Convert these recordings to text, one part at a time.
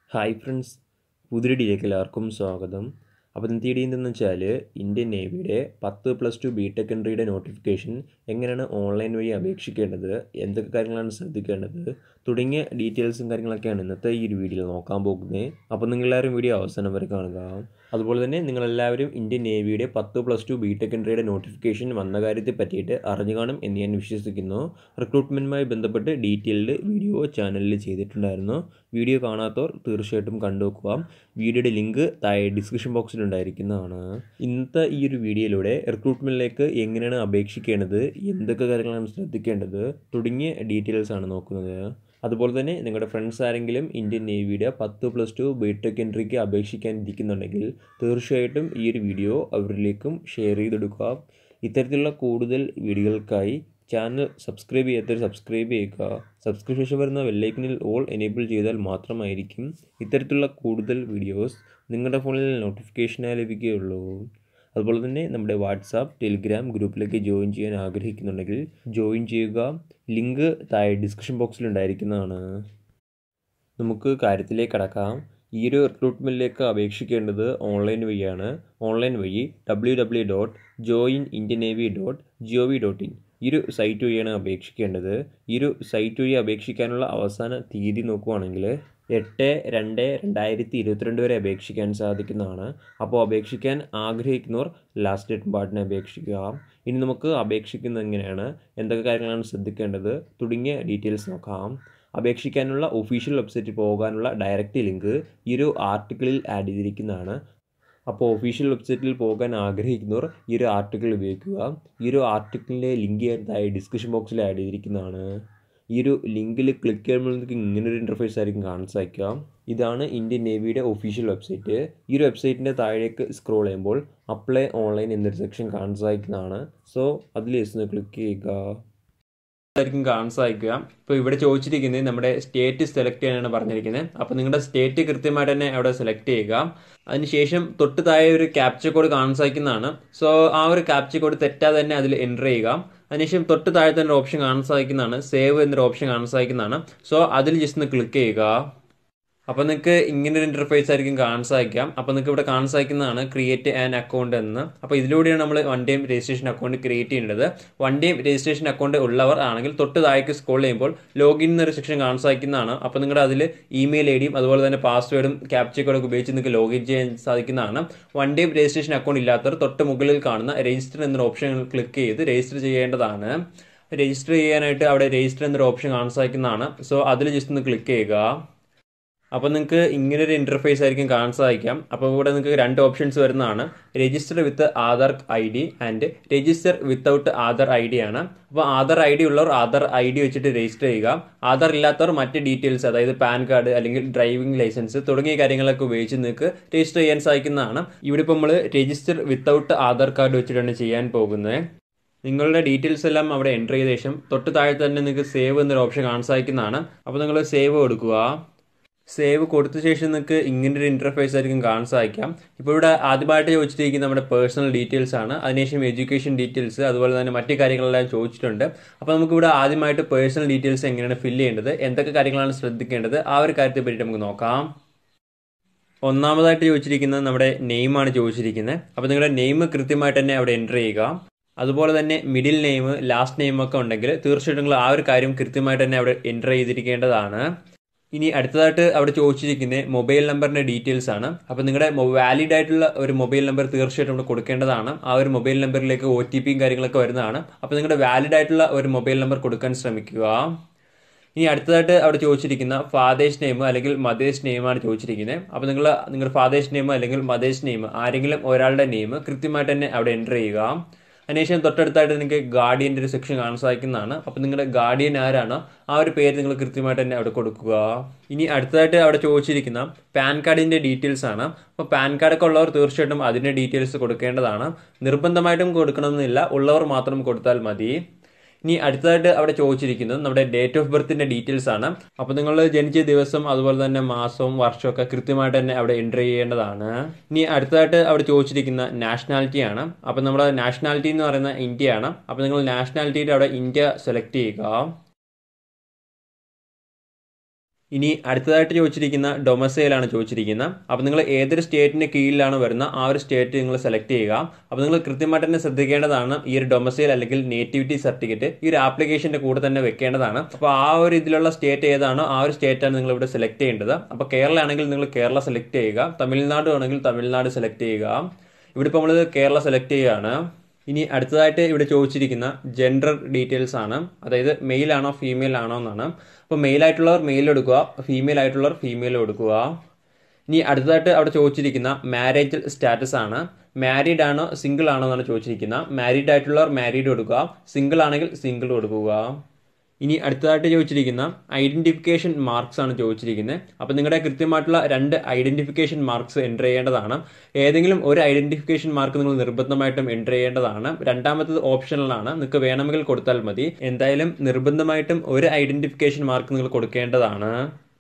hi friends പുതിയ വീഡിയോയിലേക്ക് എല്ലാവർക്കും സ്വാഗതം അപ്പോൾ ഇന്നത്തെ വീഡിയോ എന്തെന്ന് വെച്ചാൽ ഇന്ത്യൻ നേവിയുടെ പത്ത് പ്ലസ് ടു ബി ടെക് എൻട്രിയുടെ നോട്ടിഫിക്കേഷൻ എങ്ങനെയാണ് ഓൺലൈൻ വഴി അപേക്ഷിക്കേണ്ടത് എന്തൊക്കെ കാര്യങ്ങളാണ് ശ്രദ്ധിക്കേണ്ടത് തുടങ്ങിയ ഡീറ്റെയിൽസും കാര്യങ്ങളൊക്കെയാണ് ഇന്നത്തെ ഈ ഒരു വീഡിയോയിൽ നോക്കാൻ പോകുന്നത് അപ്പോൾ നിങ്ങളെല്ലാവരും വീഡിയോ അവസാനം വരെ കാണുക അതുപോലെ തന്നെ നിങ്ങളെല്ലാവരും ഇന്ത്യൻ നേവിയുടെ പത്ത് പ്ലസ് ടു ബി ടെക് എൻട്രിയുടെ നോട്ടിഫിക്കേഷൻ വന്ന കാര്യത്തെ പറ്റിയിട്ട് അറിഞ്ഞു കാണും എന്ന് ഞാൻ വിശ്വസിക്കുന്നു റിക്രൂട്ട്മെൻറ്റുമായി ബന്ധപ്പെട്ട് ഡീറ്റെയിൽഡ് വീഡിയോ ചാനലിൽ ചെയ്തിട്ടുണ്ടായിരുന്നു വീഡിയോ കാണാത്തവർ തീർച്ചയായിട്ടും കണ്ടു നോക്കുക വീഡിയോയുടെ ലിങ്ക് താഴെ ഡിസ്ക്രിപ്ഷൻ ബോക്സിൽ ഉണ്ടായിരിക്കുന്നതാണ് ഇന്നത്തെ ഈ ഒരു വീഡിയോയിലൂടെ റിക്രൂട്ട്മെൻറ്റിലേക്ക് എങ്ങനെയാണ് അപേക്ഷിക്കേണ്ടത് എന്തൊക്കെ കാര്യങ്ങളാണ് ശ്രദ്ധിക്കേണ്ടത് തുടങ്ങിയ ഡീറ്റെയിൽസ് ആണ് നോക്കുന്നത് അതുപോലെ തന്നെ നിങ്ങളുടെ ഫ്രണ്ട്സ് ആരെങ്കിലും ഇന്ത്യൻ നേവിയുടെ പത്ത് പ്ലസ് ടു ബിടെക് എൻട്രിക്ക് അപേക്ഷിക്കാൻ ഇരിക്കുന്നുണ്ടെങ്കിൽ തീർച്ചയായിട്ടും ഈ ഒരു വീഡിയോ അവരിലേക്കും ഷെയർ ചെയ്തെടുക്കുക ഇത്തരത്തിലുള്ള കൂടുതൽ വീഡിയോകൾക്കായി ചാനൽ സബ്സ്ക്രൈബ് ചെയ്യാത്തവർ സബ്സ്ക്രൈബ് ചെയ്യുക സബ്സ്ക്രിപ്ഷൻ ശേഷം വരുന്ന വെല്ലൈക്കനിൽ ഓൾ എനേബിൾ ചെയ്താൽ മാത്രമായിരിക്കും ഇത്തരത്തിലുള്ള കൂടുതൽ വീഡിയോസ് നിങ്ങളുടെ ഫോണിൽ നോട്ടിഫിക്കേഷനായി ലഭിക്കുകയുള്ളൂ അതുപോലെ തന്നെ നമ്മുടെ വാട്സാപ്പ് ടെലിഗ്രാം ഗ്രൂപ്പിലേക്ക് ജോയിൻ ചെയ്യാൻ ആഗ്രഹിക്കുന്നുണ്ടെങ്കിൽ ജോയിൻ ചെയ്യുക ലിങ്ക് താഴെ ഡിസ്ക്രിപ്ഷൻ ബോക്സിൽ ഉണ്ടായിരിക്കുന്നതാണ് നമുക്ക് കാര്യത്തിലേക്ക് കടക്കാം ഈ ഒരു റിക്രൂട്ട്മെൻറ്റിലേക്ക് അപേക്ഷിക്കേണ്ടത് ഓൺലൈൻ വഴിയാണ് ഓൺലൈൻ വഴി W W dot join Indian navy dot G O V dot in ഈ ഒരു സൈറ്റ് വഴിയാണ് അപേക്ഷിക്കേണ്ടത് ഈ ഒരു സൈറ്റ് വഴി അപേക്ഷിക്കാനുള്ള അവസാന തീയതി നോക്കുവാണെങ്കിൽ എട്ട് രണ്ട് രണ്ടായിരത്തി ഇരുപത്തിരണ്ട് വരെ അപേക്ഷിക്കാൻ സാധിക്കുന്നതാണ് അപ്പോൾ അപേക്ഷിക്കാൻ ആഗ്രഹിക്കുന്നവർ ലാസ്റ്റ് ഡേറ്റ് പാർട്ടിനെ അപേക്ഷിക്കുക ഇനി നമുക്ക് അപേക്ഷിക്കുന്നത് എങ്ങനെയാണ് എന്തൊക്കെ കാര്യങ്ങളാണ് ശ്രദ്ധിക്കേണ്ടത് തുടങ്ങിയ ഡീറ്റെയിൽസ് നോക്കാം അപേക്ഷിക്കാനുള്ള ഒഫീഷ്യൽ വെബ്സൈറ്റിൽ പോകാനുള്ള ഡയറക്റ്റ് ലിങ്ക് ഈ ഒരു ആർട്ടിക്കിളിൽ ആഡ് ചെയ്തിരിക്കുന്നതാണ് അപ്പോൾ ഒഫീഷ്യൽ വെബ്സൈറ്റിൽ പോകാൻ ആഗ്രഹിക്കുന്നവർ ഈ ഒരു ആർട്ടിക്കിൾ ഉപയോഗിക്കുക ഈ ഒരു ആർട്ടിക്കിളിൻ്റെ ലിങ്ക് താഴെ ഡിസ്ക്രിപ്ഷൻ ബോക്സിൽ ആഡ് ചെയ്തിരിക്കുന്നതാണ് ഈ ഒരു ലിങ്കിൽ ക്ലിക്ക് ചെയ്യുമ്പോൾ നിങ്ങൾക്ക് ഇങ്ങനൊരു ഇൻ്റർഫേസ് ആയിരിക്കും കാണാൻ സാധിക്കുക ഇതാണ് ഇന്ത്യൻ നേവിയുടെ ഒഫീഷ്യൽ വെബ്സൈറ്റ് ഈ ഒരു വെബ്സൈറ്റിൻ്റെ താഴേക്ക് സ്ക്രോൾ ചെയ്യുമ്പോൾ അപ്ലൈ ഓൺലൈൻ എന്നൊരു സെക്ഷൻ കാണാൻ സാധിക്കുന്നതാണ് സോ അതിൽ ജസ്റ്റ് ക്ലിക്ക് ചെയ്യുക ആയിരിക്കും കാണാൻ സാധിക്കുക ഇപ്പോൾ ഇവിടെ ചോദിച്ചിരിക്കുന്നത് നമ്മുടെ സ്റ്റേറ്റ് സെലക്ട് ചെയ്യാനാണ് പറഞ്ഞിരിക്കുന്നത് അപ്പോൾ നിങ്ങളുടെ സ്റ്റേറ്റ് കൃത്യമായിട്ട് തന്നെ അവിടെ സെലക്ട് ചെയ്യുക അതിനുശേഷം തൊട്ട് താഴെ ഒരു ക്യാപ്ചർ കോഡ് കാണാൻ സാധിക്കുന്നതാണ് സോ ആ ഒരു ക്യാപ്ചർ കോഡ് തെറ്റാതെ തന്നെ അതിൽ എൻ്റർ ചെയ്യുക അതിനുശേഷം തൊട്ട് താഴെ തന്നെ ഒരു ഓപ്ഷൻ കാണാൻ സാധിക്കുന്നതാണ് സേവ് എന്നൊരു ഓപ്ഷൻ കാണാൻ സാധിക്കുന്നതാണ് സോ അതിൽ ജസ്റ്റ് ഒന്ന് ക്ലിക്ക് ചെയ്യുക അപ്പോൾ നിങ്ങൾക്ക് ഇങ്ങനെ ഒരു ഇൻ്റർഫേസ് ആയിരിക്കും കാണാൻ സാധിക്കാം അപ്പോൾ നിങ്ങൾക്ക് ഇവിടെ കാണാൻ സാധിക്കുന്നതാണ് ക്രിയേറ്റ് ആൻ അക്കൗണ്ട് എന്ന് അപ്പോൾ ഇതിലൂടെയാണ് നമ്മൾ one time registration account create ചെയ്യേണ്ടത് വൺ ടൈം രജിസ്ട്രേഷൻ അക്കൗണ്ട് ഉള്ളവർ ആണെങ്കിൽ തൊട്ട് താഴേക്ക് സ്ക്രോൾ ചെയ്യുമ്പോൾ ലോഗിൻ എന്നൊരു സെക്ഷൻ കാണാൻ സാധിക്കുന്നതാണ് അപ്പോൾ നിങ്ങളുടെ അതിൽ ഇമെയിൽ ഐ ഡിയും അതുപോലെ തന്നെ പാസ്വേഡും ക്യാപ്ചർ കോഡൊക്കെ ഉപയോഗിച്ച് നിങ്ങൾക്ക് ലോഗിൻ ചെയ്യാൻ സാധിക്കുന്നതാണ് വൺ ടൈം രജിസ്ട്രേഷൻ അക്കൗണ്ട് ഇല്ലാത്തവർ തൊട്ട് മുകളിൽ കാണുന്ന രജിസ്റ്റർ എന്നൊരു ഓപ്ഷൻ ക്ലിക്ക് ചെയ്ത് രജിസ്റ്റർ ചെയ്യേണ്ടതാണ് രജിസ്റ്റർ ചെയ്യാനായിട്ട് അവിടെ രജിസ്റ്റർ എന്നൊരു ഓപ്ഷൻ കാണാൻ സാധിക്കുന്നതാണ് സോ അതിൽ ജസ്റ്റ് ഒന്ന് ക്ലിക്ക് ചെയ്യുക അപ്പോൾ നിങ്ങൾക്ക് ഇങ്ങനെ ഒരു ഇൻ്റർഫേസ് ആയിരിക്കും കാണാൻ സാധിക്കാം അപ്പോൾ ഇവിടെ നിങ്ങൾക്ക് രണ്ട് ഓപ്ഷൻസ് വരുന്നതാണ് register with Aadhaar I D and register without Aadhaar I D ആണ് അപ്പോൾ ആധാർ ഐ ഡി ഉള്ളവർ ആധാർ ഐ ഡി വെച്ചിട്ട് രജിസ്റ്റർ ചെയ്യുക ആധാർ ഇല്ലാത്തവർ മറ്റ് ഡീറ്റെയിൽസ് അതായത് പാൻ കാർഡ് അല്ലെങ്കിൽ ഡ്രൈവിംഗ് ലൈസൻസ് തുടങ്ങിയ കാര്യങ്ങളൊക്കെ ഉപയോഗിച്ച് നിങ്ങൾക്ക് രജിസ്റ്റർ ചെയ്യാൻ സാധിക്കുന്നതാണ് ഇവിടെ ഇപ്പോൾ നമ്മൾ രജിസ്റ്റർ വിത്തൗട്ട് ആധാർ കാർഡ് വെച്ചിട്ടാണ് ചെയ്യാൻ പോകുന്നത് നിങ്ങളുടെ ഡീറ്റെയിൽസ് എല്ലാം അവിടെ എൻ്റർ ചെയ്ത ശേഷം തൊട്ട് താഴെ തന്നെ നിങ്ങൾക്ക് സേവ് എന്നൊരു ഓപ്ഷൻ കാണാൻ സാധിക്കുന്നതാണ് അപ്പോൾ നിങ്ങൾ സേവ് കൊടുക്കുക സേവ് കൊടുത്ത ശേഷം നിങ്ങൾക്ക് ഇങ്ങനെ ഒരു ഇൻ്റർഫേസ് ആയിരിക്കും കാണാൻ സാധിക്കാം ഇപ്പോൾ ഇവിടെ ആദ്യമായിട്ട് ചോദിച്ചിരിക്കുന്നത് നമ്മുടെ പേഴ്സണൽ ഡീറ്റെയിൽസ് ആണ് അതിനുശേഷം എഡ്യൂക്കേഷൻ ഡീറ്റെയിൽസ് അതുപോലെ തന്നെ മറ്റു കാര്യങ്ങളെല്ലാം ചോദിച്ചിട്ടുണ്ട് അപ്പോൾ നമുക്ക് ഇവിടെ ആദ്യമായിട്ട് പേഴ്സണൽ ഡീറ്റെയിൽസ് എങ്ങനെയാണ് ഫില്ല് ചെയ്യേണ്ടത് എന്തൊക്കെ കാര്യങ്ങളാണ് ശ്രദ്ധിക്കേണ്ടത് ആ ഒരു കാര്യത്തെ പറ്റി നമുക്ക് നോക്കാം ഒന്നാമതായിട്ട് ചോദിച്ചിരിക്കുന്നത് നമ്മുടെ നെയിമാണ് ചോദിച്ചിരിക്കുന്നത് അപ്പോൾ നിങ്ങളുടെ നെയിം കൃത്യമായിട്ട് തന്നെ അവിടെ എൻ്റർ ചെയ്യുക അതുപോലെ തന്നെ മിഡിൽ നെയിം ലാസ്റ്റ് നെയിം ഒക്കെ ഉണ്ടെങ്കിൽ തീർച്ചയായിട്ടും നിങ്ങൾ ആ ഒരു കാര്യം കൃത്യമായിട്ട് തന്നെ അവിടെ എൻ്റർ ചെയ്തിരിക്കേണ്ടതാണ് ഇനി അടുത്തതായിട്ട് അവിടെ ചോദിച്ചിരിക്കുന്നത് മൊബൈൽ നമ്പറിന്റെ ഡീറ്റെയിൽസ് ആണ് അപ്പോൾ നിങ്ങളുടെ വാലിഡ് ആയിട്ടുള്ള ഒരു മൊബൈൽ നമ്പർ തീർച്ചയായിട്ടും നമ്മൾ കൊടുക്കേണ്ടതാണ് ആ ഒരു മൊബൈൽ നമ്പറിലേക്ക് ഒ ടി പിയും കാര്യങ്ങളൊക്കെ വരുന്നതാണ് അപ്പോൾ നിങ്ങളുടെ വാലിഡ് ആയിട്ടുള്ള ഒരു മൊബൈൽ നമ്പർ കൊടുക്കാൻ ശ്രമിക്കുക ഇനി അടുത്തതായിട്ട് അവിടെ ചോദിച്ചിരിക്കുന്ന ഫാദേഴ്സ് നെയിം അല്ലെങ്കിൽ മദേഴ്സ് നെയിമാണ് ചോദിച്ചിരിക്കുന്നത് അപ്പോൾ നിങ്ങൾ നിങ്ങളുടെ ഫാദേഴ്സ് നെയിം അല്ലെങ്കിൽ മദേഴ്സ് നെയിം ആരെങ്കിലും ഒരാളുടെ നെയിം കൃത്യമായിട്ട് തന്നെ അവിടെ എൻ്റർ ചെയ്യുക അതിനുശേഷം തൊട്ടടുത്തായിട്ട് നിങ്ങൾക്ക് ഗാർഡിയൻ്റെ ഒരു സെക്ഷൻ കാണാൻ സാധിക്കുന്നതാണ് അപ്പോൾ നിങ്ങളുടെ ഗാർഡിയൻ ആരാണോ ആ ഒരു പേര് നിങ്ങൾ കൃത്യമായിട്ട് തന്നെ അവിടെ കൊടുക്കുക ഇനി അടുത്തതായിട്ട് അവിടെ ചോദിച്ചിരിക്കുന്ന പാൻ കാർഡിൻ്റെ ഡീറ്റെയിൽസ് ആണ് അപ്പോൾ പാൻ കാർഡൊക്കെ ഉള്ളവർ തീർച്ചയായിട്ടും അതിൻ്റെ ഡീറ്റെയിൽസ് കൊടുക്കേണ്ടതാണ് നിർബന്ധമായിട്ടും കൊടുക്കണമെന്നില്ല ഉള്ളവർ മാത്രം കൊടുത്താൽ മതി ഇനി അടുത്തതായിട്ട് അവിടെ ചോദിച്ചിരിക്കുന്നത് നമ്മുടെ ഡേറ്റ് ഓഫ് ബർത്തിന്റെ ഡീറ്റെയിൽസ് ആണ് അപ്പോൾ നിങ്ങൾ ജനിച്ച ദിവസം അതുപോലെ തന്നെ മാസവും വർഷവും ഒക്കെ കൃത്യമായിട്ട് തന്നെ അവിടെ എൻട്രി ചെയ്യേണ്ടതാണ് ഇനി അടുത്തതായിട്ട് അവിടെ ചോദിച്ചിരിക്കുന്ന നാഷണാലിറ്റി ആണ് അപ്പോൾ നമ്മുടെ നാഷണാലിറ്റി എന്ന് പറയുന്ന ഇന്ത്യ ആണ് അപ്പോൾ നിങ്ങൾ നാഷണാലിറ്റിയുടെ അവിടെ ഇന്ത്യ സെലക്ട് ചെയ്യുക ഇനി അടുത്തതായിട്ട് ചോദിച്ചിരിക്കുന്ന ഡൊമസൈലാണ് ചോദിച്ചിരിക്കുന്നത് അപ്പോൾ നിങ്ങൾ ഏതൊരു സ്റ്റേറ്റിൻ്റെ കീഴിലാണ് വരുന്ന ആ ഒരു സ്റ്റേറ്റ് നിങ്ങൾ സെലക്ട് ചെയ്യുക അപ്പോൾ നിങ്ങൾ കൃത്യമായിട്ട് തന്നെ ശ്രദ്ധിക്കേണ്ടതാണ് ഈ ഒരു ഡൊമസൈൽ അല്ലെങ്കിൽ നേറ്റിവിറ്റി സർട്ടിഫിക്കറ്റ് ഈ ഒരു ആപ്ലിക്കേഷൻ്റെ കൂടെ തന്നെ വെക്കേണ്ടതാണ് അപ്പോൾ ആ ഒരു ഇതിലുള്ള സ്റ്റേറ്റ് ഏതാണോ ആ ഒരു സ്റ്റേറ്റാണ് നിങ്ങൾ ഇവിടെ സെലക്ട് ചെയ്യേണ്ടത് അപ്പോൾ കേരള ആണെങ്കിൽ നിങ്ങൾ കേരള സെലക്ട് ചെയ്യുക തമിഴ്നാട് ആണെങ്കിൽ തമിഴ്നാട് സെലക്ട് ചെയ്യുക ഇവിടെ ഇപ്പോൾ നമ്മൾ കേരള സെലക്ട് ചെയ്യുകയാണ് ഇനി അടുത്തതായിട്ട് ഇവിടെ ചോദിച്ചിരിക്കുന്ന ജെൻഡർ ഡീറ്റെയിൽസ് ആണ് അതായത് മെയിൽ ആണോ ഫീമെയിൽ ആണോ എന്നാണ് അപ്പോൾ മെയിൽ ആയിട്ടുള്ളവർ മെയിൽ എടുക്കുക ഫീമെയിൽ ആയിട്ടുള്ളവർ ഫീമെയിൽ എടുക്കുക ഇനി അടുത്തതായിട്ട് അവിടെ ചോദിച്ചിരിക്കുന്ന മാരേജ് സ്റ്റാറ്റസ് ആണ് മാരീഡ് ആണോ സിംഗിൾ ആണോ എന്നാണ് ചോദിച്ചിരിക്കുന്നത് മാരീഡ് ആയിട്ടുള്ളവർ മാരീഡ് കൊടുക്കുക സിംഗിൾ ആണെങ്കിൽ സിംഗിൾ കൊടുക്കുക ഇനി അടുത്തതായിട്ട് ചോദിച്ചിരിക്കുന്ന ഐഡന്റിഫിക്കേഷൻ മാർക്സ് ആണ് ചോദിച്ചിരിക്കുന്നത് അപ്പോൾ നിങ്ങളുടെ കൃത്യമായിട്ടുള്ള രണ്ട് ഐഡന്റിഫിക്കേഷൻ മാർക്സ് എൻ്റർ ചെയ്യേണ്ടതാണ് ഏതെങ്കിലും ഒരു ഐഡന്റിഫിക്കേഷൻ മാർക്ക് നിങ്ങൾ നിർബന്ധമായിട്ടും എൻ്റർ ചെയ്യേണ്ടതാണ് രണ്ടാമത്തത് ഓപ്ഷണലാണ് നിങ്ങൾക്ക് വേണമെങ്കിൽ കൊടുത്താൽ മതി എന്തായാലും നിർബന്ധമായിട്ടും ഒരു ഐഡന്റിഫിക്കേഷൻ മാർക്ക് നിങ്ങൾ കൊടുക്കേണ്ടതാണ്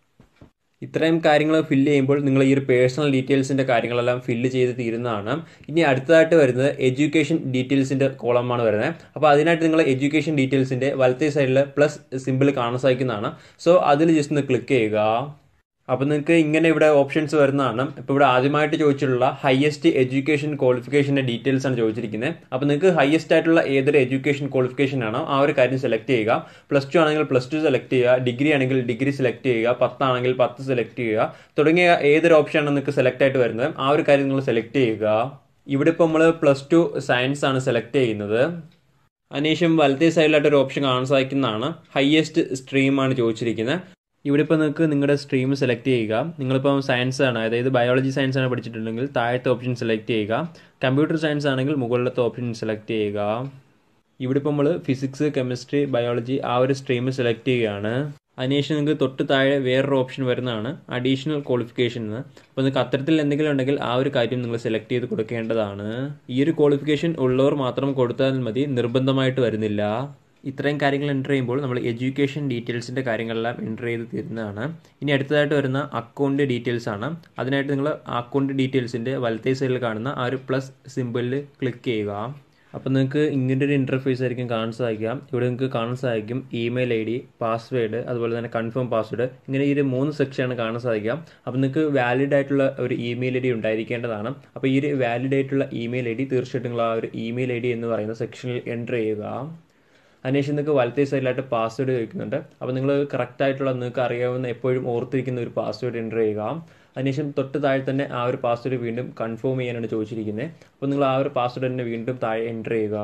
ഇത്രയും കാര്യങ്ങൾ ഫില്ല് ചെയ്യുമ്പോൾ നിങ്ങൾ ഈ ഒരു പേഴ്സണൽ ഡീറ്റെയിൽസിൻ്റെ കാര്യങ്ങളെല്ലാം ഫില്ല് ചെയ്ത് തീരുന്നതാണ് ഇനി അടുത്തതായിട്ട് വരുന്നത് എഡ്യൂക്കേഷൻ ഡീറ്റെയിൽസിൻ്റെ കോളമാണ് വരുന്നത് അപ്പോൾ അതിനായിട്ട് നിങ്ങൾ എഡ്യൂക്കേഷൻ ഡീറ്റെയിൽസിൻ്റെ വലത്തേ സൈഡിൽ പ്ലസ് സിമ്പിൾ കാണാൻ സാധിക്കുന്നതാണ് സോ അതിൽ ജസ്റ്റ് ഒന്ന് ക്ലിക്ക് ചെയ്യുക അപ്പോൾ നിങ്ങൾക്ക് ഇങ്ങനെ ഇവിടെ ഓപ്ഷൻസ് വരുന്നതാണ് ഇപ്പോൾ ഇവിടെ ആദ്യമായിട്ട് ചോദിച്ചിട്ടുള്ള ഹയസ്റ്റ് എഡ്യൂക്കേഷൻ ക്വാളിഫിക്കേഷൻ്റെ ഡീറ്റെയിൽസ് ആണ് ചോദിച്ചിരിക്കുന്നത് അപ്പോൾ നിങ്ങൾക്ക് ഹയസ്റ്റ് ആയിട്ടുള്ള ഏതൊരു എഡ്യൂക്കേഷൻ ക്വാളിഫിക്കേഷൻ ആണോ ആ ഒരു കാര്യം സെലക്ട് ചെയ്യുക പ്ലസ് ടു ആണെങ്കിൽ പ്ലസ് ടു സെലക്ട് ചെയ്യുക ഡിഗ്രി ആണെങ്കിൽ ഡിഗ്രി സെലക്ട് ചെയ്യുക പത്താണെങ്കിൽ പത്ത് സെലക്ട് ചെയ്യുക തുടങ്ങിയ ഏതൊരു ഓപ്ഷനാണ് നിങ്ങൾക്ക് സെലക്ട് ആയിട്ട് വരുന്നത് ആ ഒരു കാര്യം നിങ്ങൾ സെലക്ട് ചെയ്യുക ഇവിടെ ഇപ്പോൾ നമ്മൾ പ്ലസ് ടു സയൻസ് ആണ് സെലക്ട് ചെയ്യുന്നത് അതിനുശേഷം വലത്തേ സൈഡിലായിട്ട് ഒരു ഓപ്ഷൻ കാണാൻ സാധിക്കുന്നതാണ് ഹയസ്റ്റ് സ്ട്രീമാണ് ചോദിച്ചിരിക്കുന്നത് ഇവിടെ ഇപ്പോൾ നിങ്ങൾക്ക് നിങ്ങളുടെ സ്ട്രീം സെലക്ട് ചെയ്യുക നിങ്ങളിപ്പോൾ സയൻസ് ആണ് അതായത് ബയോളജി സയൻസ് ആണ് പഠിച്ചിട്ടുണ്ടെങ്കിൽ താഴത്തെ ഓപ്ഷൻ സെലക്ട് ചെയ്യുക കമ്പ്യൂട്ടർ സയൻസ് ആണെങ്കിൽ മുകളിലത്തെ ഓപ്ഷൻ സെലക്ട് ചെയ്യുക ഇവിടെ ഇപ്പോൾ നമ്മൾ ഫിസിക്സ് കെമിസ്ട്രി ബയോളജി ആ ഒരു സ്ട്രീം സെലക്ട് ചെയ്യുകയാണ് അതിനുശേഷം നിങ്ങൾക്ക് തൊട്ട് താഴെ വേറൊരു ഓപ്ഷൻ വരുന്നതാണ് അഡീഷണൽ ക്വാളിഫിക്കേഷൻ എന്ന് അപ്പോൾ നിങ്ങൾക്ക് അത്തരത്തിൽ എന്തെങ്കിലും ഉണ്ടെങ്കിൽ ആ ഒരു കാര്യം നിങ്ങൾ സെലക്ട് ചെയ്ത് കൊടുക്കേണ്ടതാണ് ഈ ഒരു ക്വാളിഫിക്കേഷൻ ഉള്ളവർ മാത്രം കൊടുത്താൽ മതി നിർബന്ധമായിട്ട് വരുന്നില്ല ഇത്രയും കാര്യങ്ങൾ എൻ്റർ ചെയ്യുമ്പോൾ നമ്മൾ എഡ്യൂക്കേഷൻ ഡീറ്റെയിൽസിൻ്റെ കാര്യങ്ങളെല്ലാം എൻ്റർ ചെയ്ത് തരുന്നതാണ് ഇനി അടുത്തതായിട്ട് വരുന്ന അക്കൗണ്ട് ഡീറ്റെയിൽസ് ആണ് അതിനായിട്ട് നിങ്ങൾ അക്കൗണ്ട് ഡീറ്റെയിൽസിൻ്റെ വലത്തേ സൈഡിൽ കാണുന്ന ആ ഒരു പ്ലസ് സിമ്പിളിൽ ക്ലിക്ക് ചെയ്യുക അപ്പോൾ നിങ്ങൾക്ക് ഇങ്ങനെ ഒരു ഇൻ്റർഫേസ് ആയിരിക്കും കാണാൻ സാധിക്കുക ഇവിടെ നിങ്ങൾക്ക് കാണാൻ സാധിക്കും ഇമെയിൽ ഐ ഡി പാസ്വേഡ് അതുപോലെ തന്നെ കൺഫേം പാസ്വേഡ് ഇങ്ങനെ ഈ ഒരു മൂന്ന് സെക്ഷനാണ് കാണാൻ സാധിക്കുക അപ്പോൾ നിങ്ങൾക്ക് വാലിഡ് ആയിട്ടുള്ള ഒരു ഇമെയിൽ ഐ ഡി ഉണ്ടായിരിക്കേണ്ടതാണ് അപ്പോൾ ഈ ഒരു വാലിഡ് ആയിട്ടുള്ള ഇമെയിൽ ഐ ഡി തീർച്ചയായിട്ടും നിങ്ങൾ ആ ഒരു ഇമെയിൽ ഐ ഡി എന്ന് പറയുന്ന സെക്ഷനിൽ എൻ്റർ ചെയ്യുക അതിനുശേഷം നിങ്ങൾക്ക് വലത്തേ സൈഡിലായിട്ട് പാസ്വേഡ് ചോദിക്കുന്നുണ്ട് അപ്പോൾ നിങ്ങൾ കറക്റ്റ് ആയിട്ടുള്ള നിങ്ങൾക്ക് അറിയാവുന്ന എപ്പോഴും ഓർത്തിരിക്കുന്ന ഒരു പാസ്വേഡ് എൻ്റർ ചെയ്യുക അതിനുശേഷം തൊട്ട് താഴെ തന്നെ ആ ഒരു പാസ്വേഡ് വീണ്ടും കൺഫേം ചെയ്യാനാണ് ചോദിച്ചിരിക്കുന്നത് അപ്പോൾ നിങ്ങൾ ആ ഒരു പാസ്വേഡ് തന്നെ വീണ്ടും താഴെ എൻ്റർ ചെയ്യുക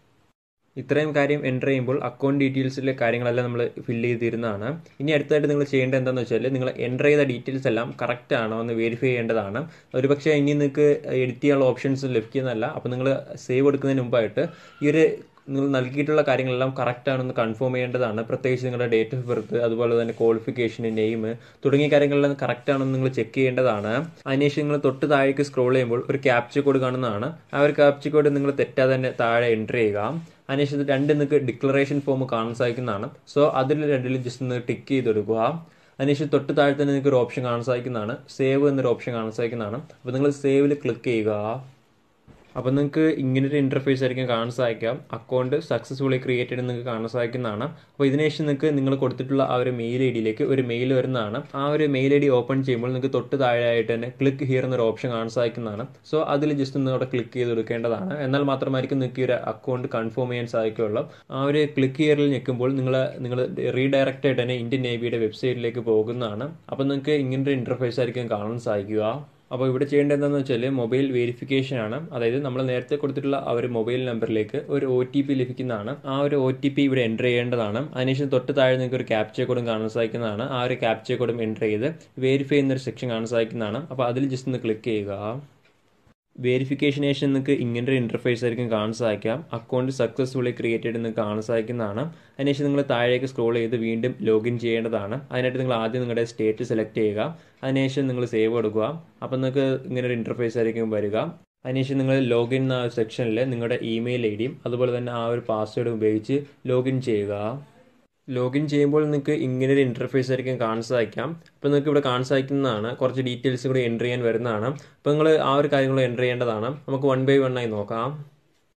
ഇത്രയും കാര്യം എൻ്റർ ചെയ്യുമ്പോൾ അക്കൗണ്ട് ഡീറ്റെയിൽസിലെ കാര്യങ്ങളെല്ലാം നമ്മൾ ഫില്ല് ചെയ്ത് തരുന്നതാണ് ഇനി അടുത്തായിട്ട് നിങ്ങൾ ചെയ്യേണ്ടത് എന്താണെന്ന് വെച്ചാൽ നിങ്ങൾ എൻ്റർ ചെയ്ത ഡീറ്റെയിൽസ് എല്ലാം കറക്റ്റ് ആണോ എന്ന് വെരിഫൈ ചെയ്യേണ്ടതാണ് ഒരുപക്ഷെ ഇനി നിങ്ങൾക്ക് എഡിറ്റ് ചെയ്യാനുള്ള ഓപ്ഷൻസ് ലഭിക്കുന്നതല്ല അപ്പോൾ നിങ്ങൾ സേവ് എടുക്കുന്നതിന് മുമ്പായിട്ട് ഈ ഒരു നിങ്ങൾ നൽകിയിട്ടുള്ള കാര്യങ്ങളെല്ലാം കറക്റ്റ് ആണെന്ന് കൺഫേം ചെയ്യേണ്ടതാണ് പ്രത്യേകിച്ച് നിങ്ങളുടെ ഡേറ്റ് ഓഫ് ബർത്ത് അതുപോലെ തന്നെ ക്വാളിഫിക്കേഷൻ നെയിം തുടങ്ങിയ കാര്യങ്ങളെല്ലാം കറക്റ്റ് ആണെന്ന് നിങ്ങൾ ചെക്ക് ചെയ്യേണ്ടതാണ് അതിനുശേഷം നിങ്ങൾ തൊട്ട് താഴേക്ക് സ്ക്രോൾ ചെയ്യുമ്പോൾ ഒരു ക്യാപ്ച കോഡ് കാണുന്നതാണ് ആ ഒരു ക്യാപ്ച കോഡ് നിങ്ങൾ തെറ്റാതെ തന്നെ താഴെ എൻ്റർ ചെയ്യുക അതിനുശേഷം രണ്ട് നിങ്ങൾക്ക് ഡിക്ലറേഷൻ ഫോം കാണാൻ സാധിക്കുന്നതാണ് സോ അതിൽ രണ്ടിലും ജസ്റ്റ് ഒന്ന് ടിക്ക് ചെയ്ത് കൊടുക്കുക അതിനുശേഷം തൊട്ട് താഴെ തന്നെ നിങ്ങൾക്ക് ഒരു ഓപ്ഷൻ കാണാൻ സാധിക്കുന്നതാണ് സേവ് എന്നൊരു ഓപ്ഷൻ കാണാൻ സാധിക്കുന്നതാണ് അപ്പോൾ നിങ്ങൾ സേവിൽ ക്ലിക്ക് ചെയ്യുക അപ്പോൾ നിങ്ങൾക്ക് ഇങ്ങനൊരു ഇൻ്റർഫേസ് ആയിരിക്കും കാണാൻ സാധിക്കാം അക്കൗണ്ട് സക്സസ്ഫുള്ളി ക്രിയേറ്റ് ചെയ്ത് നിങ്ങൾക്ക് കാണാൻ സാധിക്കുന്നതാണ് അപ്പോൾ ഇതിനുശേഷം നിങ്ങൾക്ക് നിങ്ങൾ കൊടുത്തിട്ടുള്ള ആ ഒരു മെയിൽ ഐ ഡിയിലേക്ക് ഒരു മെയിൽ വരുന്നതാണ് ആ ഒരു മെയിൽ ഐ ഡി ഓപ്പൺ ചെയ്യുമ്പോൾ നിങ്ങൾക്ക് തൊട്ട് താഴെയായിട്ട് തന്നെ ക്ലിക്ക് ഹിയർ എന്നൊരു ഓപ്ഷൻ കാണാൻ സാധിക്കുന്നതാണ് സോ അതിൽ ജസ്റ്റ് ഒന്ന് അവിടെ ക്ലിക്ക് ചെയ്ത് കൊടുക്കേണ്ടതാണ് എന്നാൽ മാത്രമായിരിക്കും നിങ്ങൾക്ക് ഈ ഒരു അക്കൗണ്ട് കൺഫേം ചെയ്യാൻ സാധിക്കുകയുള്ളൂ ആ ഒരു ക്ലിക്ക് ഹിയറിൽ ഞെക്കുമ്പോൾ നിങ്ങൾ നിങ്ങൾ റീഡയറക്റ്റ് ആയിട്ട് തന്നെ ഇന്ത്യൻ നേവിയുടെ വെബ്സൈറ്റിലേക്ക് പോകുന്നതാണ് അപ്പോൾ നിങ്ങൾക്ക് ഇങ്ങനൊരു ഇൻ്റർഫേസ് ആയിരിക്കും കാണാൻ സാധിക്കുക അപ്പോൾ ഇവിടെ ചെയ്യേണ്ടത് എന്താണെന്ന് വെച്ചാൽ മൊബൈൽ വെരിഫിക്കേഷൻ ആണ് അതായത് നമ്മൾ നേരത്തെ കൊടുത്തിട്ടുള്ള ആ ഒരു മൊബൈൽ നമ്പറിലേക്ക് ഒരു ഒ ടി പി ലഭിക്കുന്നതാണ് ആ ഒരു ഒ ടി പി ഇവിടെ എൻ്റർ ചെയ്യേണ്ടതാണ് അതിനുശേഷം തൊട്ട് താഴെ നിങ്ങൾക്ക് ഒരു ക്യാപ്ച കോഡും കാണാൻ സാധിക്കുന്നതാണ് ആ ഒരു ക്യാപ്ച കോഡും എൻ്റർ ചെയ്ത് വെരിഫൈ എന്നൊരു സെക്ഷൻ കാണാൻ സാധിക്കുന്നതാണ് അപ്പോൾ അതിൽ ജസ്റ്റ് ഒന്ന് ക്ലിക്ക് ചെയ്യുക വെരിഫിക്കേഷൻ ശേഷം നിങ്ങൾക്ക് ഇങ്ങനൊരു ഇൻ്റർഫേസ് ആയിരിക്കും കാണാൻ സാധിക്കാം അക്കൗണ്ട് സക്സസ്ഫുള്ളി ക്രിയേറ്റഡ് എന്ന് കാണാൻ സാധിക്കുന്നതാണ് അതിനുശേഷം നിങ്ങൾ താഴേക്ക് സ്ക്രോൾ ചെയ്ത് വീണ്ടും ലോഗിൻ ചെയ്യേണ്ടതാണ് അതിനായിട്ട് നിങ്ങൾ ആദ്യം നിങ്ങളുടെ സ്റ്റേറ്റ് സെലക്ട് ചെയ്യുക അതിനുശേഷം നിങ്ങൾ സേവ് കൊടുക്കുക അപ്പോൾ നിങ്ങൾക്ക് ഇങ്ങനെ ഒരു ഇൻ്റർഫേസ് ആയിരിക്കും വരിക അതിനുശേഷം നിങ്ങൾ ലോഗിൻ എന്ന സെക്ഷനിൽ നിങ്ങളുടെ ഇമെയിൽ ഐ ഡിയും അതുപോലെ തന്നെ ആ ഒരു പാസ്വേഡും ഉപയോഗിച്ച് ലോഗിൻ ചെയ്യുക ലോഗിൻ ചെയ്യുമ്പോൾ നിങ്ങൾക്ക് ഇങ്ങനെ ഒരു ഇൻ്റർഫേസ് ആയിരിക്കും കാണാൻ സാധിക്കാം അപ്പോൾ നിങ്ങൾക്ക് ഇവിടെ കാണാൻ സാധിക്കുന്നതാണ് കുറച്ച് ഡീറ്റെയിൽസ് കൂടി എൻ്റർ ചെയ്യാൻ വരുന്നതാണ് അപ്പോൾ നിങ്ങൾ ആ ഒരു കാര്യങ്ങൾ എൻ്റർ ചെയ്യേണ്ടതാണ് നമുക്ക് വൺ ബൈ വൺ ആയി നോക്കാം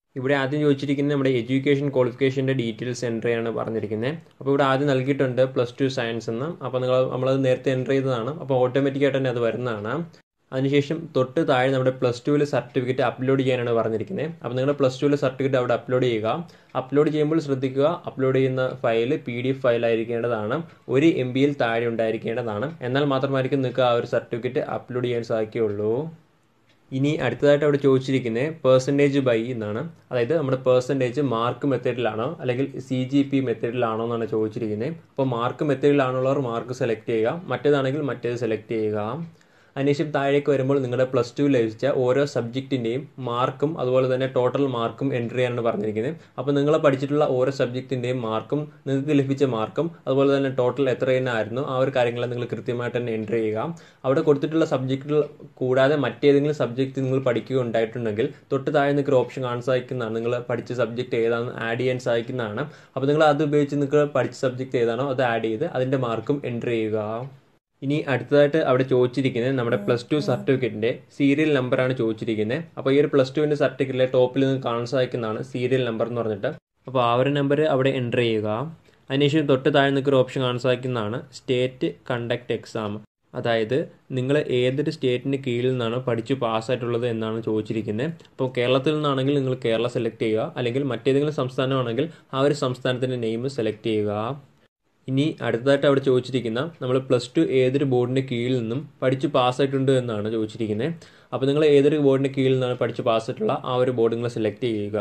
ഇവിടെ ആദ്യം ചോദിച്ചിരിക്കുന്നത് നമ്മുടെ എഡ്യൂക്കേഷൻ ക്വാളിഫിക്കേഷൻ്റെ ഡീറ്റെയിൽസ് എൻ്റർ ചെയ്യാണ് പറഞ്ഞിരിക്കുന്നത് അപ്പോൾ ഇവിടെ ആദ്യം നൽകിയിട്ടുണ്ട് പ്ലസ് ടു സയൻസ് എന്ന് അപ്പോൾ നിങ്ങൾ നമ്മളത് നേരത്തെ എൻ്റർ ചെയ്തതാണ് അപ്പോൾ ഓട്ടോമാറ്റിക്കായിട്ട് തന്നെ അത് വരുന്നതാണ് അതിനുശേഷം തൊട്ട് താഴെ നമ്മുടെ പ്ലസ് ടുവിൽ സർട്ടിഫിക്കറ്റ് അപ്ലോഡ് ചെയ്യാനാണ് പറഞ്ഞിരിക്കുന്നത് അപ്പോൾ നിങ്ങളുടെ പ്ലസ് ടുവിൽ സർട്ടിഫിക്കറ്റ് അവിടെ അപ്ലോഡ് ചെയ്യുക അപ്ലോഡ് ചെയ്യുമ്പോൾ ശ്രദ്ധിക്കുക അപ്ലോഡ് ചെയ്യുന്ന file P D F file ആയിരിക്കേണ്ടതാണ് ഒരു എം ബിയിൽ താഴെ ഉണ്ടായിരിക്കേണ്ടതാണ് എന്നാൽ മാത്രമായിരിക്കും നിങ്ങൾക്ക് ആ ഒരു സർട്ടിഫിക്കറ്റ് അപ്ലോഡ് ചെയ്യാൻ സാധിക്കുകയുള്ളൂ ഇനി അടുത്തതായിട്ട് അവിടെ ചോദിച്ചിരിക്കുന്നത് പേഴ്സൻറ്റേജ് ബൈ എന്നാണ് അതായത് നമ്മുടെ പേഴ്സൻറ്റേജ് മാർക്ക് മെത്തേഡിലാണോ അല്ലെങ്കിൽ സി ജി പി മെത്തേഡിലാണോ എന്നാണ് ചോദിച്ചിരിക്കുന്നത് അപ്പോൾ മാർക്ക് മെത്തേഡിലാണുള്ളവർ മാർക്ക് സെലക്ട് ചെയ്യുക മറ്റേതാണെങ്കിൽ മറ്റേത് സെലക്ട് ചെയ്യുക അതിനുശേഷം താഴേക്ക് വരുമ്പോൾ നിങ്ങളുടെ പ്ലസ് ടു ലഭിച്ച ഓരോ സബ്ജക്റ്റിൻ്റെയും മാർക്കും അതുപോലെ തന്നെ ടോട്ടൽ മാർക്കും എൻട്രി ചെയ്യാനാണ് പറഞ്ഞിരിക്കുന്നത് അപ്പോൾ നിങ്ങൾ പഠിച്ചിട്ടുള്ള ഓരോ സബ്ജക്റ്റിൻ്റെയും മാർക്കും നിങ്ങൾക്ക് ലഭിച്ച മാർക്കും അതുപോലെ തന്നെ ടോട്ടൽ എത്ര ആയിരുന്നു ആ ഒരു കാര്യങ്ങൾ നിങ്ങൾ കൃത്യമായിട്ട് തന്നെ എൻട്രി ചെയ്യുക അവിടെ കൊടുത്തിട്ടുള്ള സബ്ജക്റ്റുകൾ കൂടാതെ മറ്റേതെങ്കിലും സബ്ജക്റ്റ് നിങ്ങൾ പഠിക്കുക ഉണ്ടായിട്ടുണ്ടെങ്കിൽ തൊട്ട് താഴെ നിങ്ങൾക്ക് ഓപ്ഷൻ കാണാൻ സാധിക്കുന്നതാണ് നിങ്ങൾ പഠിച്ച സബ്ജക്റ്റ് ഏതാണെന്ന് ആഡ് ചെയ്യാൻ സാധിക്കുന്നതാണ് അപ്പോൾ നിങ്ങൾ അത് ഉപയോഗിച്ച് നിങ്ങൾക്ക് പഠിച്ച സബ്ജക്റ്റ് ഏതാണോ അത് ആഡ് ചെയ്ത് അതിൻ്റെ മാർക്കും എൻട്രി ചെയ്യുക ഇനി അടുത്തതായിട്ട് അവിടെ ചോദിച്ചിരിക്കുന്നത് നമ്മുടെ പ്ലസ് ടു സർട്ടിഫിക്കറ്റിന്റെ സീരിയൽ നമ്പറാണ് ചോദിച്ചിരിക്കുന്നത് അപ്പോൾ ഈ ഒരു പ്ലസ് ടുവിന്റെ സർട്ടിഫിക്കറ്റിലെ ടോപ്പിൽ നിന്ന് കാണാൻ സാധിക്കുന്നതാണ് സീരിയൽ നമ്പർ എന്ന് പറഞ്ഞിട്ട് അപ്പോൾ ആ ഒരു നമ്പർ അവിടെ എൻ്റർ ചെയ്യുക അതിനുശേഷം തൊട്ട് താഴെ നിൽക്കുന്ന ഓപ്ഷൻ കാണാൻ സാധിക്കുന്നതാണ് സ്റ്റേറ്റ് കണ്ടക്ട് എക്സാം അതായത് നിങ്ങൾ ഏതൊരു സ്റ്റേറ്റിന് കീഴിൽ നിന്നാണ് പഠിച്ച് പാസ്സായിട്ടുള്ളത് എന്നാണ് ചോദിച്ചിരിക്കുന്നത് അപ്പോൾ കേരളത്തിൽ നിന്നാണെങ്കിൽ നിങ്ങൾ കേരള സെലക്ട് ചെയ്യുക അല്ലെങ്കിൽ മറ്റേതെങ്കിലും സംസ്ഥാനമാണെങ്കിൽ ആ ഒരു സംസ്ഥാനത്തിൻ്റെ നെയിം സെലക്ട് ചെയ്യുക ഇനി അടുത്തതായിട്ട് അവിടെ ചോദിച്ചിരിക്കുന്ന നമ്മൾ പ്ലസ് ടു ഏതൊരു ബോർഡിൻ്റെ കീഴിൽ നിന്നും പഠിച്ച് പാസ്സായിട്ടുണ്ട് എന്നാണ് ചോദിച്ചിരിക്കുന്നത് അപ്പോൾ നിങ്ങൾ ഏതൊരു ബോർഡിൻ്റെ കീഴിൽ നിന്നാണ് പഠിച്ച് പാസ്സായിട്ടുള്ള ആ ഒരു ബോർഡ് നിങ്ങൾ സെലക്ട് ചെയ്യുക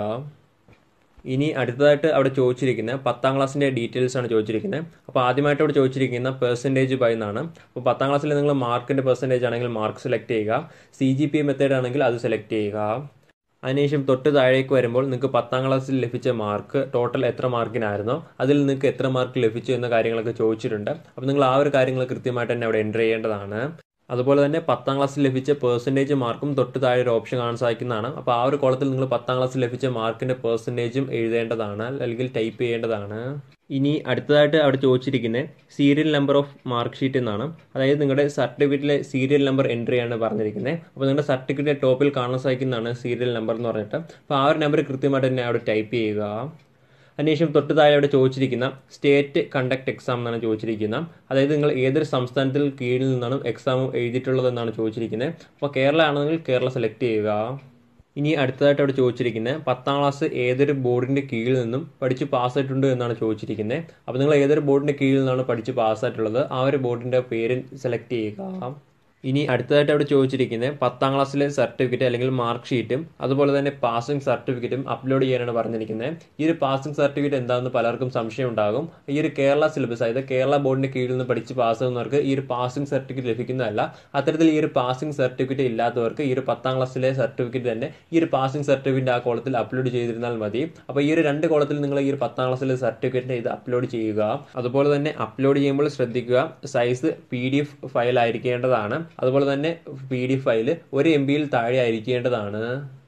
ഇനി അടുത്തതായിട്ട് അവിടെ ചോദിച്ചിരിക്കുന്ന പത്താം ക്ലാസ്സിൻ്റെ ഡീറ്റെയിൽസ് ആണ് ചോദിച്ചിരിക്കുന്നത് അപ്പോൾ ആദ്യമായിട്ട് അവിടെ ചോദിച്ചിരിക്കുന്ന പെർസെൻറ്റേജ് ബൈ എന്നാണ് അപ്പോൾ പത്താം ക്ലാസ്സിൽ നിങ്ങൾ മാർക്കിൻ്റെ പെർസെൻറ്റേജ് ആണെങ്കിൽ മാർക്ക് സെലക്ട് ചെയ്യുക സി ജി പി മെത്തേഡ് ആണെങ്കിൽ അത് സെലക്ട് ചെയ്യുക അതിനുശേഷം തൊട്ട് താഴേക്ക് വരുമ്പോൾ നിങ്ങൾക്ക് പത്താം ക്ലാസ്സിൽ ലഭിച്ച മാർക്ക് ടോട്ടൽ എത്ര മാർക്കിനായിരുന്നോ അതിൽ നിങ്ങൾക്ക് എത്ര മാർക്ക് ലഭിച്ചു എന്ന കാര്യങ്ങളൊക്കെ ചോദിച്ചിട്ടുണ്ട് അപ്പോൾ നിങ്ങൾ ആ ഒരു കാര്യങ്ങൾ കൃത്യമായിട്ട് തന്നെ അവിടെ എൻ്റർ ചെയ്യേണ്ടതാണ് അതുപോലെ തന്നെ പത്താം ക്ലാസ്സിൽ ലഭിച്ച പെർസെൻറ്റേജ് മാർക്കും തൊട്ട് താഴെ ഒരു ഓപ്ഷൻ കാണാൻ സാധിക്കുന്നതാണ് അപ്പോൾ ആ ഒരു കോളത്തിൽ നിങ്ങൾ പത്താം ക്ലാസ്സിൽ ലഭിച്ച മാർക്കിൻ്റെ പെർസെൻറ്റേജും എഴുതേണ്ടതാണ് അല്ലെങ്കിൽ ടൈപ്പ് ചെയ്യേണ്ടതാണ് ഇനി അടുത്തതായിട്ട് അവിടെ ചോദിച്ചിരിക്കുന്നത് serial number of mark sheet എന്നാണ് അതായത് നിങ്ങളുടെ സർട്ടിഫിക്കറ്റിലെ സീരിയൽ നമ്പർ എൻട്രി ആണ് പറഞ്ഞിരിക്കുന്നത് അപ്പോൾ നിങ്ങളുടെ സർട്ടിഫിക്കറ്റിലെ ടോപ്പിൽ കാണാൻ സാധിക്കുന്നതാണ് സീരിയൽ നമ്പർ എന്ന് പറഞ്ഞിട്ട് അപ്പോൾ ആ ഒരു നമ്പർ കൃത്യമായിട്ട് തന്നെ അവിടെ ടൈപ്പ് ചെയ്യുക അതിനുശേഷം തൊട്ട് താഴെ അവിടെ ചോദിച്ചിരിക്കുന്ന സ്റ്റേറ്റ് കണ്ടക്ട് എക്സാം എന്നാണ് ചോദിച്ചിരിക്കുന്നത് അതായത് നിങ്ങൾ ഏതൊരു സംസ്ഥാനത്തിൽ കീഴിൽ നിന്നാണ് എക്സാം എഴുതിയിട്ടുള്ളതെന്നാണ് ചോദിച്ചിരിക്കുന്നത് അപ്പോൾ കേരള ആണെങ്കിൽ കേരള സെലക്ട് ചെയ്യുക ഇനി അടുത്തതായിട്ട് അവിടെ ചോദിച്ചിരിക്കുന്നത് പത്താം ക്ലാസ് ഏതൊരു ബോർഡിൻ്റെ കീഴിൽ നിന്നും പഠിച്ച് പാസ്സായിട്ടുണ്ട് എന്നാണ് ചോദിച്ചിരിക്കുന്നത് അപ്പോൾ നിങ്ങൾ ഏതൊരു ബോർഡിൻ്റെ കീഴിൽ നിന്നാണ് പഠിച്ച് പാസ്സായിട്ടുള്ളത് ആ ഒരു ബോർഡിൻ്റെ പേര് സെലക്ട് ചെയ്യുക ഇനി അടുത്തതായിട്ട് അവിടെ ചോദിച്ചിരിക്കുന്നത് പത്താം ക്ലാസ്സിലെ സർട്ടിഫിക്കറ്റ് അല്ലെങ്കിൽ മാർക്ക് ഷീറ്റും അതുപോലെ തന്നെ പാസിംഗ് സർട്ടിഫിക്കറ്റും അപ്ലോഡ് ചെയ്യാനാണ് പറഞ്ഞിരിക്കുന്നത് ഈ ഒരു പാസിംഗ് സർട്ടിഫിക്കറ്റ് എന്താണെന്ന് പലർക്കും സംശയം ഉണ്ടാകും ഈ ഒരു കേരള സിലബസ് അതായത് കേരള ബോർഡിന്റെ കീഴിൽ നിന്ന് പഠിച്ച് പാസ്സാകുന്നവർക്ക് ഈ ഒരു പാസിംഗ് സർട്ടിഫിക്കറ്റ് ലഭിക്കുന്നതല്ല അത്തരത്തിൽ ഈ ഒരു പാസിംഗ് സർട്ടിഫിക്കറ്റ് ഇല്ലാത്തവർക്ക് ഈ ഒരു പത്താം ക്ലാസ്സിലെ സർട്ടിഫിക്കറ്റ് തന്നെ ഈ ഒരു പാസിംഗ് സർട്ടിഫിക്കറ്റ് ആ കോളത്തിൽ അപ്ലോഡ് ചെയ്തിരുന്നാൽ മതി അപ്പോൾ ഈ ഒരു രണ്ട് കോളത്തിൽ നിങ്ങൾ ഈ ഒരു പത്താം ക്ലാസ്സിലെ സർട്ടിഫിക്കറ്റ് ഇത് അപ്ലോഡ് ചെയ്യുക അതുപോലെ തന്നെ അപ്ലോഡ് ചെയ്യുമ്പോൾ ശ്രദ്ധിക്കുക size P D F file ആയിരിക്കേണ്ടതാണ് അതുപോലെ തന്നെ പി ഡി എഫ് ഫയൽ ഒരു എം ബിയിൽ താഴെ ആയിരിക്കേണ്ടതാണ്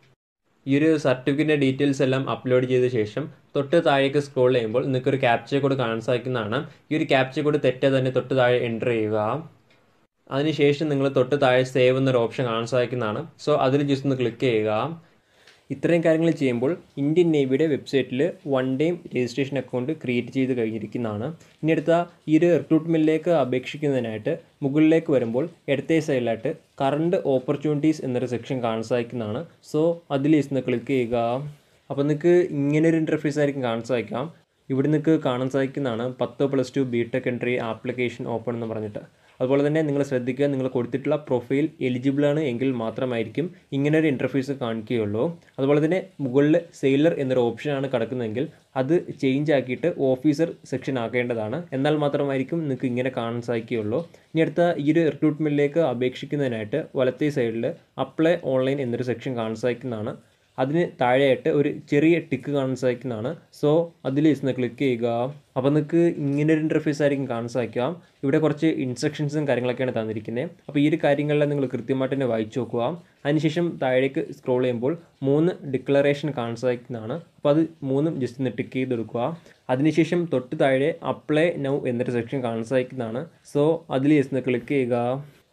ഈ ഒരു സർട്ടിഫിക്കറ്റിൻ്റെ ഡീറ്റെയിൽസ് എല്ലാം അപ്ലോഡ് ചെയ്ത ശേഷം തൊട്ട് താഴേക്ക് സ്ക്രോൾ ചെയ്യുമ്പോൾ നിങ്ങൾക്ക് ഒരു ക്യാപ്ചർ കോഡ് കാണാൻ സാധിക്കുന്നതാണ് ഈ ഒരു ക്യാപ്ചർ കോഡ് തെറ്റാതെ തന്നെ തൊട്ട് താഴെ എൻ്റർ ചെയ്യുക അതിനുശേഷം നിങ്ങൾ തൊട്ട് താഴെ സേവ് എന്നൊരു ഓപ്ഷൻ കാണാൻ സാധിക്കുന്നതാണ് സോ അതിൽ ജസ്റ്റ് ഒന്ന് ക്ലിക്ക് ചെയ്യുക ഇത്രയും കാര്യങ്ങൾ ചെയ്യുമ്പോൾ ഇന്ത്യൻ നേവിയുടെ വെബ്സൈറ്റിൽ one time registration account create ചെയ്ത് കഴിഞ്ഞിരിക്കുന്നതാണ് ഇനി അടുത്ത ഈ ഒരു റിക്രൂട്ട്മെൻറ്റിലേക്ക് അപേക്ഷിക്കുന്നതിനായിട്ട് മുകളിലേക്ക് വരുമ്പോൾ ഇടത്തേ സൈഡിലായിട്ട് കറണ്ട് ഓപ്പർച്യൂണിറ്റീസ് എന്നൊരു സെക്ഷൻ കാണാൻ സാധിക്കുന്നതാണ് സോ അതിൽ ജസ്റ്റ് ക്ലിക്ക് ചെയ്യുക അപ്പോൾ നിങ്ങൾക്ക് ഇങ്ങനൊരു ഇൻ്റർഫേസ് ആയിരിക്കും കാണാൻ സാധിക്കാം ഇവിടെ നിങ്ങൾക്ക് കാണാൻ സാധിക്കുന്നതാണ് പത്ത് plus two B tech entry application open എന്ന് പറഞ്ഞിട്ട് അതുപോലെ തന്നെ നിങ്ങൾ ശ്രദ്ധിക്കുക നിങ്ങൾ കൊടുത്തിട്ടുള്ള പ്രൊഫൈൽ എലിജിബിൾ ആണ് എങ്കിൽ മാത്രമായിരിക്കും ഇങ്ങനെ ഒരു ഇൻ്റർഫേസ് കാണിക്കുകയുള്ളൂ അതുപോലെ തന്നെ മുകളിൽ സെയിലർ എന്നൊരു ഓപ്ഷനാണ് കിടക്കുന്നതെങ്കിൽ അത് ചേഞ്ച് ആക്കിയിട്ട് ഓഫീസർ സെക്ഷൻ ആക്കേണ്ടതാണ് എന്നാൽ മാത്രമായിരിക്കും നിങ്ങൾക്ക് ഇങ്ങനെ കാണാൻ സാധിക്കുകയുള്ളൂ ഇനി അടുത്ത ഈ ഒരു റിക്രൂട്ട്മെൻറ്റിലേക്ക് അപേക്ഷിക്കുന്നതിനായിട്ട് വലത്തേ സൈഡിൽ അപ്ലൈ ഓൺലൈൻ എന്നൊരു സെക്ഷൻ കാണാൻ സാധിക്കുന്നതാണ് അതിന് താഴെയായിട്ട് ഒരു ചെറിയ ടിക്ക് കാണാൻ സാധിക്കുന്നതാണ് സോ അതിൽ ഇന്ന് ക്ലിക്ക് ചെയ്യുക അപ്പോൾ നിങ്ങൾക്ക് ഇങ്ങനെ ഒരു ഇൻ്റർഫേസ് ആയിരിക്കും കാണാൻ സാധിക്കുക ഇവിടെ കുറച്ച് ഇൻസ്ട്രക്ഷൻസും കാര്യങ്ങളൊക്കെയാണ് തന്നിരിക്കുന്നത് അപ്പോൾ ഈ ഒരു കാര്യങ്ങളെല്ലാം നിങ്ങൾ കൃത്യമായിട്ട് തന്നെ വായിച്ചു നോക്കുക അതിനുശേഷം താഴേക്ക് സ്ക്രോൾ ചെയ്യുമ്പോൾ മൂന്ന് ഡിക്ലറേഷൻ കാണാൻ സാധിക്കുന്നതാണ് അപ്പോൾ അത് മൂന്നും ജസ്റ്റ് ഒന്ന് ടിക്ക് ചെയ്തെടുക്കുക അതിനുശേഷം തൊട്ട് താഴെ അപ്ലൈ നൗ എന്നൊരു സെക്ഷൻ കാണാൻ സാധിക്കുന്നതാണ് സോ അതിൽ ജസ്റ്റ് ഒന്ന് ക്ലിക്ക് ചെയ്യുക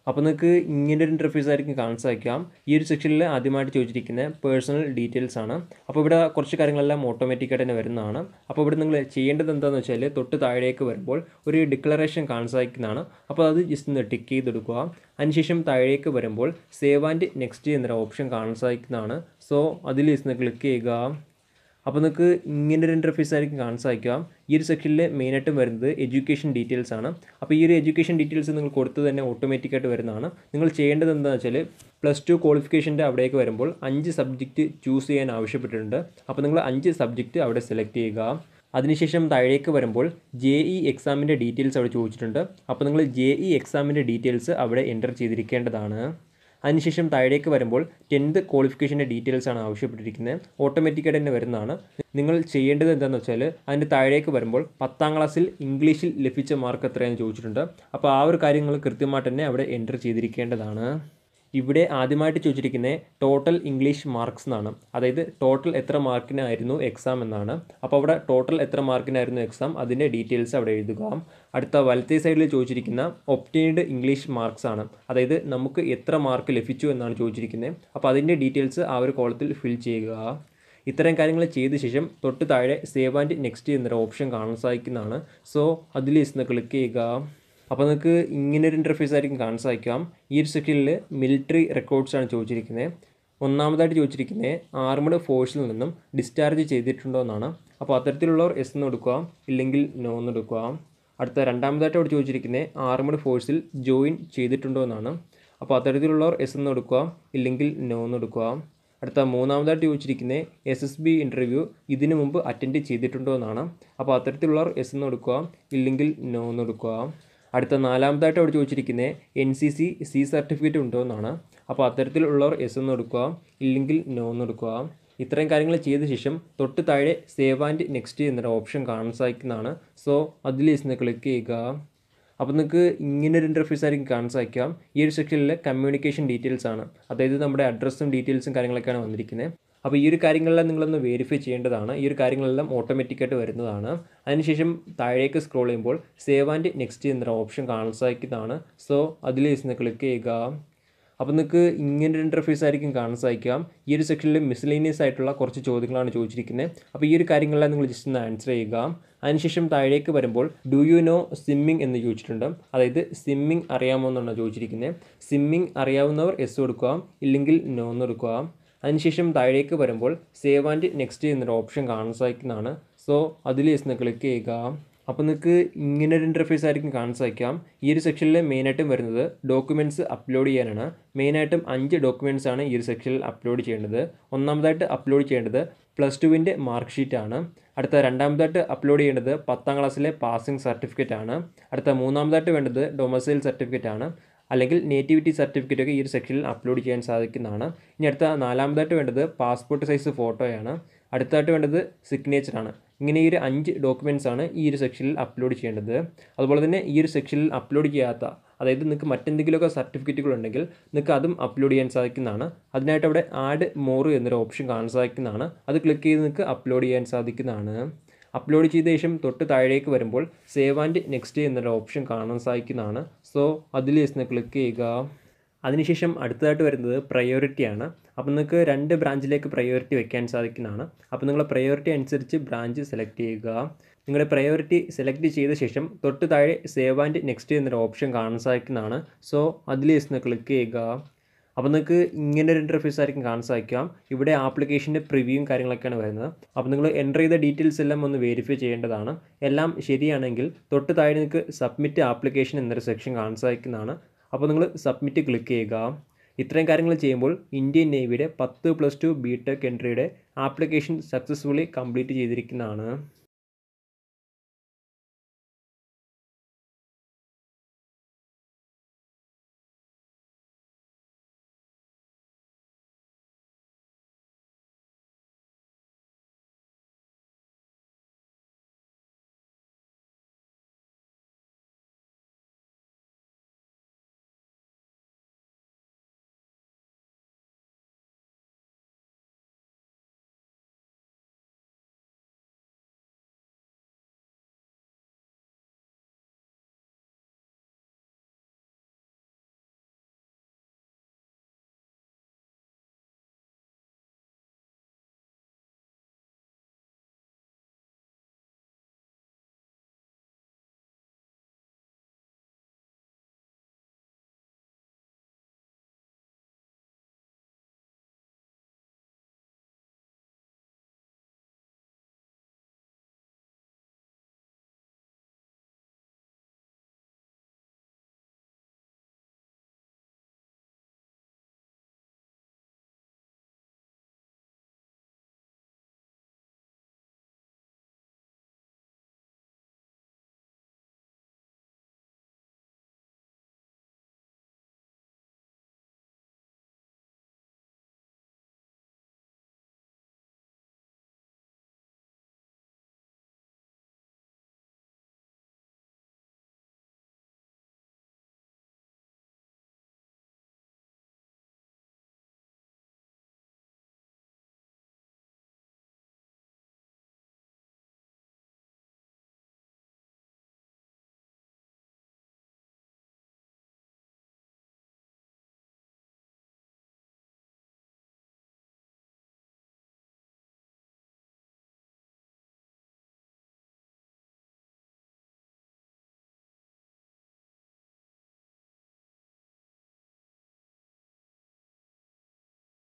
അപ്പോൾ നിങ്ങൾക്ക് ഇങ്ങനെ ഒരു ഇൻ്റർഫേസ് ആയിരിക്കും കാണാൻ സാധിക്കാം ഈ ഒരു സെക്ഷനിൽ ആദ്യമായിട്ട് ചോദിച്ചിരിക്കുന്ന പേഴ്സണൽ ഡീറ്റെയിൽസ് ആണ് അപ്പോൾ ഇവിടെ കുറച്ച് കാര്യങ്ങളെല്ലാം ഓട്ടോമാറ്റിക്കായിട്ട് തന്നെ വരുന്നതാണ് അപ്പോൾ ഇവിടെ നിങ്ങൾ ചെയ്യേണ്ടത് എന്താണെന്ന് വെച്ചാൽ തൊട്ട് താഴേക്ക് വരുമ്പോൾ ഒരു ഡിക്ലറേഷൻ കാണാൻ സാധിക്കുന്നതാണ് അപ്പോൾ അത് ജസ്റ്റ് ഒന്ന് ടിക്ക് ചെയ്തെടുക്കുക അതിനുശേഷം താഴേക്ക് വരുമ്പോൾ സേവ് ആൻഡ് നെക്സ്റ്റ് എന്നൊരു ഓപ്ഷൻ കാണാൻ സാധിക്കുന്നതാണ് സോ അതിൽ ജസ്റ്റ് ക്ലിക്ക് ചെയ്യുക അപ്പോൾ നിങ്ങൾക്ക് ഇങ്ങനെ ഒരു ഇൻ്റർഫേസ് ആയിരിക്കും കാണാൻ സാധിക്കാം ഈ ഒരു സെക്ഷനിൽ മെയിനായിട്ടും വരുന്നത് എഡ്യൂക്കേഷൻ ഡീറ്റെയിൽസ് ആണ് അപ്പോൾ ഈ ഒരു എഡ്യൂക്കേഷൻ ഡീറ്റെയിൽസ് നിങ്ങൾ കൊടുത്ത് തന്നെ ഓട്ടോമാറ്റിക്കായിട്ട് വരുന്നതാണ് നിങ്ങൾ ചെയ്യേണ്ടത് എന്താണെന്ന് വെച്ചാൽ പ്ലസ് ടു ക്വാളിഫിക്കേഷൻ്റെ അവിടേക്ക് വരുമ്പോൾ അഞ്ച് സബ്ജക്റ്റ് ചൂസ് ചെയ്യാൻ ആവശ്യപ്പെട്ടിട്ടുണ്ട് അപ്പോൾ നിങ്ങൾ അഞ്ച് സബ്ജക്റ്റ് അവിടെ സെലക്ട് ചെയ്യുക അതിനുശേഷം താഴേക്ക് വരുമ്പോൾ ജെ ഇ എക്സാമിൻ്റെ ഡീറ്റെയിൽസ് അവിടെ ചോദിച്ചിട്ടുണ്ട് അപ്പോൾ നിങ്ങൾ ജെ ഇ എക്സാമിൻ്റെ ഡീറ്റെയിൽസ് അവിടെ എൻ്റർ ചെയ്തിരിക്കേണ്ടതാണ് അതിനുശേഷം താഴേക്ക് വരുമ്പോൾ ടെൻത്ത് ക്വാളിഫിക്കേഷൻ്റെ ഡീറ്റെയിൽസ് ആണ് ആവശ്യപ്പെട്ടിരിക്കുന്നത് ഓട്ടോമാറ്റിക്കായിട്ട് തന്നെ വരുന്നതാണ് നിങ്ങൾ ചെയ്യേണ്ടത് എന്താണെന്ന് വെച്ചാൽ അതിൻ്റെ താഴേക്ക് വരുമ്പോൾ പത്താം ക്ലാസ്സിൽ ഇംഗ്ലീഷിൽ ലഭിച്ച മാർക്ക് എത്രയാണെന്ന് ചോദിച്ചിട്ടുണ്ട് അപ്പോൾ ആ ഒരു കാര്യങ്ങൾ കൃത്യമായിട്ട് തന്നെ അവിടെ എൻ്റർ ചെയ്തിരിക്കേണ്ടതാണ് ഇവിടെ ആദ്യമായിട്ട് ചോദിച്ചിരിക്കുന്നത് ടോട്ടൽ ഇംഗ്ലീഷ് മാർക്സ് എന്നാണ് അതായത് ടോട്ടൽ എത്ര മാർക്കിനായിരുന്നു എക്സാം എന്നാണ് അപ്പോൾ അവിടെ ടോട്ടൽ എത്ര മാർക്കിനായിരുന്നു എക്സാം അതിൻ്റെ ഡീറ്റെയിൽസ് അവിടെ എഴുതുക അടുത്ത വലത്തേ സൈഡിൽ ചോദിച്ചിരിക്കുന്ന ഒപ്റ്റൈൻഡ് ഇംഗ്ലീഷ് മാർക്സ് ആണ് അതായത് നമുക്ക് എത്ര മാർക്ക് ലഭിച്ചു എന്നാണ് ചോദിച്ചിരിക്കുന്നത് അപ്പോൾ അതിൻ്റെ ഡീറ്റെയിൽസ് ആ ഒരു കോളത്തിൽ ഫിൽ ചെയ്യുക ഇത്തരം കാര്യങ്ങൾ ചെയ്ത ശേഷം തൊട്ട് താഴെ സേവ് ആൻഡ് നെക്സ്റ്റ് എന്നൊരു ഓപ്ഷൻ കാണാൻ സാധിക്കുന്നതാണ് സോ അതിൽ ഇന്ന് ക്ലിക്ക് ചെയ്യുക അപ്പോൾ നിങ്ങൾക്ക് ഇങ്ങനെ ഒരു ഇൻ്റർഫേസ് ആയിരിക്കും കാണാൻ സാധിക്കാം ഈ ഒരു സെക്ഷനിൽ മിലിറ്ററി റെക്കോർഡ്സ് ആണ് ചോദിച്ചിരിക്കുന്നത് ഒന്നാമതായിട്ട് ചോദിച്ചിരിക്കുന്നത് ആർമഡ് ഫോഴ്സിൽ നിന്നും ഡിസ്ചാർജ് ചെയ്തിട്ടുണ്ടോ എന്നാണ് അപ്പോൾ അത്തരത്തിലുള്ളവർ എസ് എന്ന് എടുക്കുക ഇല്ലെങ്കിൽ നോ എന്ന് എടുക്കുക അടുത്ത രണ്ടാമതായിട്ട് അവിടെ ചോദിച്ചിരിക്കുന്നത് ആർമഡ് ഫോഴ്സിൽ ജോയിൻ ചെയ്തിട്ടുണ്ടോ എന്നാണ് അപ്പോൾ അത്തരത്തിലുള്ളവർ എസ് എന്ന് എടുക്കുക ഇല്ലെങ്കിൽ നോ എന്ന് എടുക്കുക അടുത്ത മൂന്നാമതായിട്ട് ചോദിച്ചിരിക്കുന്നത് എസ് എസ് ബി ഇൻ്റർവ്യൂ ഇതിനു മുമ്പ് അറ്റൻഡ് ചെയ്തിട്ടുണ്ടോ എന്നാണ് അപ്പോൾ അത്തരത്തിലുള്ളവർ എസ് എന്ന് എടുക്കുക ഇല്ലെങ്കിൽ നോ എന്ന് എടുക്കുക അടുത്ത നാലാമതായിട്ട് അവിടെ ചോദിച്ചിരിക്കുന്നത് N C C C certificate ഉണ്ടോ എന്നാണ് അപ്പോൾ അത്തരത്തിലുള്ളവർ എസ് എന്ന് എടുക്കുക ഇല്ലെങ്കിൽ നോ എന്ന് എടുക്കുക ഇത്രയും കാര്യങ്ങൾ ചെയ്ത ശേഷം തൊട്ട് താഴെ സേവ് ആൻഡ് നെക്സ്റ്റ് എന്നൊരു ഓപ്ഷൻ കാണാൻ സാധിക്കുന്നതാണ് സോ അതിൽ ഇന്ന് ക്ലിക്ക് ചെയ്യുക അപ്പോൾ നിങ്ങൾക്ക് ഇങ്ങനെ ഒരു ഇൻ്റർഫേസ് ആയിരിക്കും കാണാൻ സാധിക്കാം ഈ ഒരു സെക്ഷനിൽ കമ്മ്യൂണിക്കേഷൻ ഡീറ്റെയിൽസ് ആണ് അതായത് നമ്മുടെ അഡ്രസ്സും ഡീറ്റെയിൽസും കാര്യങ്ങളൊക്കെയാണ് വന്നിരിക്കുന്നത് അപ്പോൾ ഈ ഒരു കാര്യങ്ങളെല്ലാം നിങ്ങളൊന്ന് വെരിഫൈ ചെയ്യേണ്ടതാണ് ഈ ഒരു കാര്യങ്ങളെല്ലാം ഓട്ടോമാറ്റിക്കായിട്ട് വരുന്നതാണ് അതിനുശേഷം താഴേക്ക് സ്ക്രോൾ ചെയ്യുമ്പോൾ സേവ് ആൻഡ് നെക്സ്റ്റ് എന്നൊരു ഓപ്ഷൻ കാണാൻ സാധിക്കുന്നതാണ് സോ അതിൽ ഇന്ന് ക്ലിക്ക് ചെയ്യുക അപ്പോൾ നിങ്ങൾക്ക് ഇങ്ങനെ ഒരു ഇൻ്റർഫേസ് ആയിരിക്കും കാണാൻ സാധിക്കാം ഈ ഒരു സെക്ഷനിൽ മിസ്ലേനിയസ് ആയിട്ടുള്ള കുറച്ച് ചോദ്യങ്ങളാണ് ചോദിച്ചിരിക്കുന്നത് അപ്പോൾ ഈ ഒരു കാര്യങ്ങളെല്ലാം നിങ്ങൾ ജസ്റ്റ് ഒന്ന് ആൻസർ ചെയ്യുക അതിനുശേഷം താഴേക്ക് വരുമ്പോൾ ഡു യു നോ സ്വിമ്മിങ് എന്ന് ചോദിച്ചിട്ടുണ്ട് അതായത് സ്വിമ്മിങ് അറിയാമോ എന്നാണ് ചോദിച്ചിരിക്കുന്നത് സ്വിമ്മിങ് അറിയാവുന്നവർ എസ് കൊടുക്കുക ഇല്ലെങ്കിൽ നോ എന്ന് കൊടുക്കുക അതിനുശേഷം താഴേക്ക് വരുമ്പോൾ സേവ് ആൻഡ് നെക്സ്റ്റ് എന്നൊരു ഓപ്ഷൻ കാണാൻ സാധിക്കുന്നതാണ് സോ അതിൽ എസ് ക്ലിക്ക് ചെയ്യുക അപ്പോൾ നിങ്ങൾക്ക് ഇങ്ങനെ ഒരു ഇൻ്റർഫേസ് ആയിരിക്കും കാണാൻ സാധിക്കാം ഈ ഒരു സെക്ഷനിൽ മെയിനായിട്ടും വരുന്നത് ഡോക്യുമെൻറ്റ്സ് അപ്ലോഡ് ചെയ്യാനാണ് മെയിനായിട്ടും അഞ്ച് ഡോക്യുമെൻറ്റ്സ് ആണ് ഈ ഒരു സെക്ഷനിൽ അപ്ലോഡ് ചെയ്യേണ്ടത് ഒന്നാമതായിട്ട് അപ്ലോഡ് ചെയ്യേണ്ടത് പ്ലസ് ടുവിൻ്റെ മാർക്ക് ഷീറ്റാണ് അടുത്ത രണ്ടാമതായിട്ട് അപ്ലോഡ് ചെയ്യേണ്ടത് പത്താം ക്ലാസ്സിലെ പാസിംഗ് സർട്ടിഫിക്കറ്റ് ആണ് അടുത്ത മൂന്നാമതായിട്ട് വേണ്ടത് ഡൊമസൈൽ സർട്ടിഫിക്കറ്റ് ആണ് അല്ലെങ്കിൽ നേറ്റിവിറ്റി സർട്ടിഫിക്കറ്റ് ഒക്കെ ഈ ഒരു സെക്ഷനിൽ അപ്ലോഡ് ചെയ്യാൻ സാധിക്കുന്നതാണ് ഇനി അടുത്ത നാലാമതായിട്ട് വേണ്ടത് പാസ്പോർട്ട് സൈസ് ഫോട്ടോയാണ് അടുത്തായിട്ട് വേണ്ടത് സിഗ്നേച്ചറാണ് ഇങ്ങനെ ഈ ഒരു അഞ്ച് ഡോക്യുമെൻറ്റ്സ് ആണ് ഈ ഒരു സെക്ഷനിൽ അപ്ലോഡ് ചെയ്യേണ്ടത് അതുപോലെ തന്നെ ഈ ഒരു സെക്ഷനിൽ അപ്ലോഡ് ചെയ്യാത്ത അതായത് നിങ്ങൾക്ക് മറ്റെന്തെങ്കിലുമൊക്കെ സർട്ടിഫിക്കറ്റുകൾ ഉണ്ടെങ്കിൽ നിങ്ങൾക്ക് അതും അപ്ലോഡ് ചെയ്യാൻ സാധിക്കുന്നതാണ് അതിനായിട്ട് അവിടെ ആഡ് മോർ എന്നൊരു ഓപ്ഷൻ കാണാൻ സാധിക്കുന്നതാണ് അത് ക്ലിക്ക് ചെയ്ത് നിങ്ങൾക്ക് അപ്ലോഡ് ചെയ്യാൻ സാധിക്കുന്നതാണ് അപ്ലോഡ് ചെയ്ത ശേഷം തൊട്ട് താഴേക്ക് വരുമ്പോൾ സേവ് ആൻഡ് നെക്സ്റ്റ് എന്നൊരു ഓപ്ഷൻ കാണാൻ സാധിക്കുന്നതാണ് സോ അതിൽ ജസ്റ്റ് ക്ലിക്ക് ചെയ്യുക അതിനുശേഷം അടുത്തതായിട്ട് വരുന്നത് പ്രയോറിറ്റി ആണ് അപ്പോൾ നിങ്ങൾക്ക് രണ്ട് ബ്രാഞ്ചിലേക്ക് പ്രയോറിറ്റി വെക്കാൻ സാധിക്കുന്നതാണ് അപ്പോൾ നിങ്ങൾ പ്രയോറിറ്റി അനുസരിച്ച് ബ്രാഞ്ച് സെലക്ട് ചെയ്യുക നിങ്ങളുടെ പ്രയോറിറ്റി സെലക്ട് ചെയ്ത ശേഷം തൊട്ട് താഴെ സേവ് ആൻഡ് നെക്സ്റ്റ് എന്നൊരു ഓപ്ഷൻ കാണാൻ സാധിക്കുന്നതാണ് സോ അതിൽ ജസ്റ്റ് ക്ലിക്ക് ചെയ്യുക അപ്പോൾ നിങ്ങൾക്ക് ഇങ്ങനെ ഒരു ഇൻ്റർഫേസ് ആയിരിക്കും കാണാൻ സാധിക്കാം ഇവിടെ ആപ്ലിക്കേഷൻ്റെ പ്രിവ്യൂവും കാര്യങ്ങളൊക്കെയാണ് വരുന്നത് അപ്പോൾ നിങ്ങൾ എൻ്റർ ചെയ്ത ഡീറ്റെയിൽസ് എല്ലാം ഒന്ന് വെരിഫൈ ചെയ്യേണ്ടതാണ് എല്ലാം ശരിയാണെങ്കിൽ തൊട്ട് താഴെ നിങ്ങൾക്ക് സബ്മിറ്റ് ആപ്ലിക്കേഷൻ എന്നൊരു സെക്ഷൻ കാണാൻ സാധിക്കുന്നതാണ് അപ്പോൾ നിങ്ങൾ സബ്മിറ്റ് ക്ലിക്ക് ചെയ്യുക ഇത്രയും കാര്യങ്ങൾ ചെയ്യുമ്പോൾ ഇന്ത്യൻ നേവിയുടെ പത്ത് പ്ലസ് ടു ബി ടെക് എൻട്രിയുടെ ആപ്ലിക്കേഷൻ സക്സസ്ഫുള്ളി കംപ്ലീറ്റ് ചെയ്തിരിക്കുന്നതാണ്